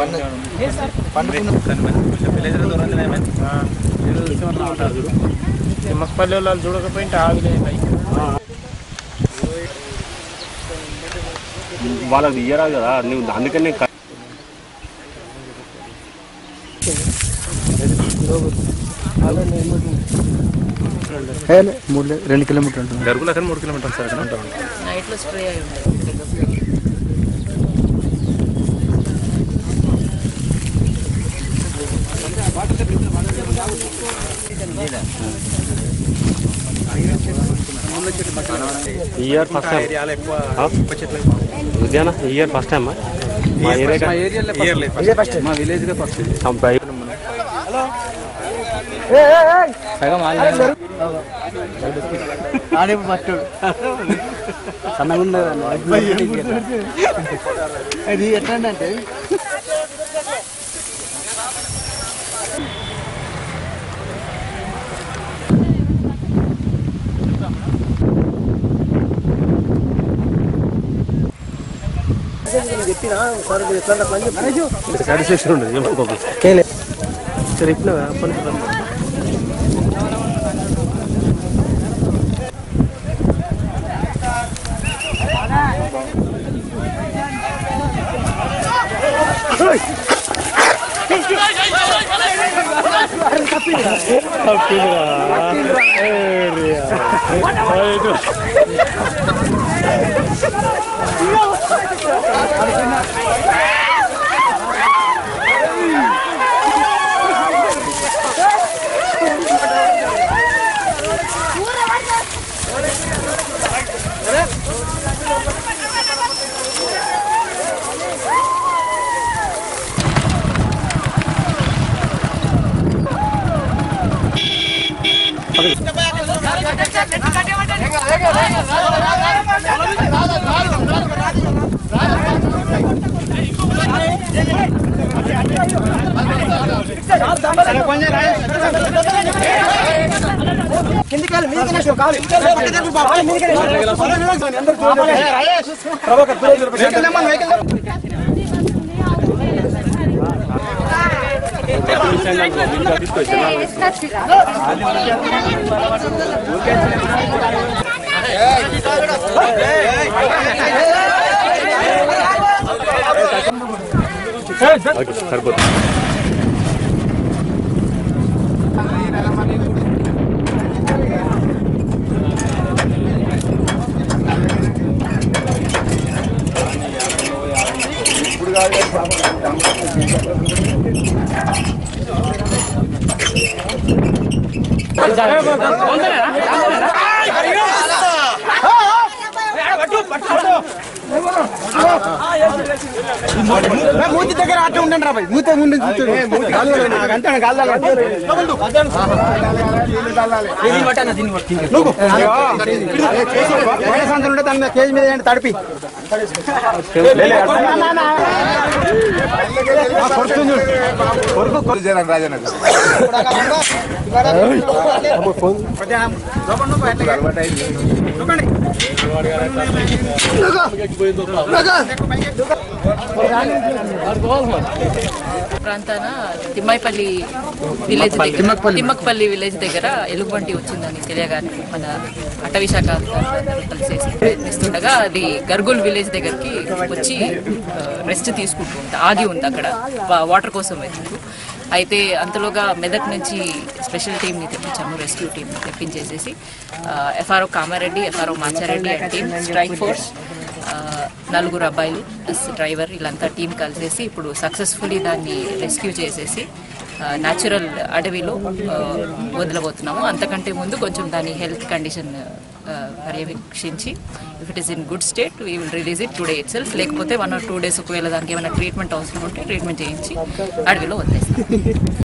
తిమ్మకపల్లి వాళ్ళు చూడకపోయింటే ఆవిలేదు వాళ్ళకి ఇయ్యరాదు కదా నువ్వు అందుకనే క- మూడు రెండు కిలోమీటర్ ఉంటుంది గరుగుల కానీ మూడు కిలోమీటర్లు సార్ అక్కడ నైట్లో స్ప్రే అయి ఉంటుంది ఇయర్ ఫస్ట్ టైం ఉద్యాన ఇయర్ ఫస్ట్ టైం మా ఏరియా మా విలేజ్ లో ఫస్ట్ ఆడే ఫస్ట్ సన్నగా ఉండదు అది ఎట్లా అంటే సాటిస్ఫాక్షన్ ఉండదు ఏమనుకోకు చెప్పిన ఓకే సరిపోతుంది మూతి దగ్గర అట్లా ఉండండి రా మూతి ముందు అంతే ఉంటే దాని మీద కేజీ మీద వేయండి, తడిపి ప్రాంతాన తిమ్మాయిపల్లి విలేజ్ దగ్గర తిమ్మకపల్లి విలేజ్ దగ్గర ఎలుగుబంటి వచ్చిందని తెలియగానే మన అటవీ శాఖ అధికారులు కలిసేసి ప్రయత్నిస్తుండగా అది గర్గుల్ విలేజ్ దగ్గరికి వచ్చి రెస్ట్ తీసుకుంటూ ఉంది ఆగి ఉంది అక్కడ వా- వాటర్ కోసం వెతుకు అయితే అంతలోగా మెదక్ నుంచి స్పెషల్ టీంని తెప్పించాము రెస్క్యూ టీంని తెప్పించేసేసి FRO Kamareddy FRO Machareddy and team strike force ఆ, నలుగురు అబ్బాయిలు ప్లస్ డ్రైవర్ వీళ్ళంతా టీం కలిసేసి ఇప్పుడు సక్సెస్ఫుల్లీ దాన్ని రెస్క్యూ చేసేసి న్యాచురల్ అడవిలో ఆ, వదలబోతున్నాము అంతకంటే ముందు కొంచెం దాని హెల్త్ కండిషన్ పర్యవేక్షించి if it is in good state we will release it today itself లేకపోతే వన్ ఆర్ టూ డేస్ ఒకవేళ దానికి ఏమైనా ట్రీట్మెంట్ అవసరం ఉంటే ట్రీట్మెంట్ చేయించి అడవిలో వదిలేస్తాం